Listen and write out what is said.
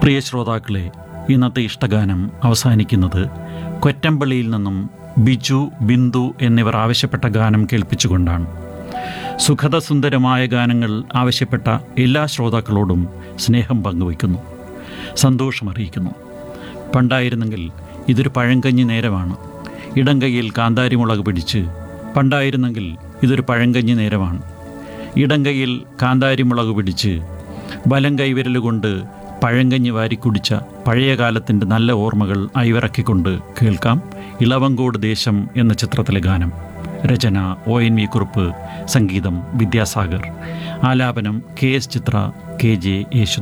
പ്രിയ ശ്രോതാക്കളെ ഇന്നത്തെ ഇഷ്ടഗാനം അവസാനിക്കുന്നത് കൊറ്റമ്പള്ളിയിൽ നിന്നും ബിജു ബിന്ദു എന്നിവർ ആവശ്യപ്പെട്ട ഗാനം കേൾപ്പിച്ചുകൊണ്ടാണ് സുഖദസുന്ദരമായ ഗാനങ്ങൾ ആവശ്യപ്പെട്ട എല്ലാ ശ്രോതാക്കളോടും സ്നേഹം പങ്കുവയ്ക്കുന്നു സന്തോഷമറിയിക്കുന്നു പണ്ടായിരുന്നെങ്കിൽ ഇതൊരു പഴങ്കഞ്ഞി നേരമാണ് ഇടം കൈയിൽ കാന്താരിമുളക് പിടിച്ച് പണ്ടായിരുന്നെങ്കിൽ ഇതൊരു പഴങ്കഞ്ഞി നേരമാണ് ഇടം കൈയിൽ കാന്താരിമുളക് പിടിച്ച് വലം കൈവിരലുകൊണ്ട് പഴങ്കഞ്ഞി വാരിക്കുടിച്ച പഴയ കാലത്തിൻ്റെ നല്ല ഓർമ്മകൾ അയവിറക്കിക്കൊണ്ട് കേൾക്കാം ഇളവങ്കോട് ദേശം എന്ന ചിത്രത്തിലെ ഗാനം രചന ഒ എൻ വി കുറുപ്പ് സംഗീതം വിദ്യാസാഗർ ആലാപനം K S Chithra K J യേശു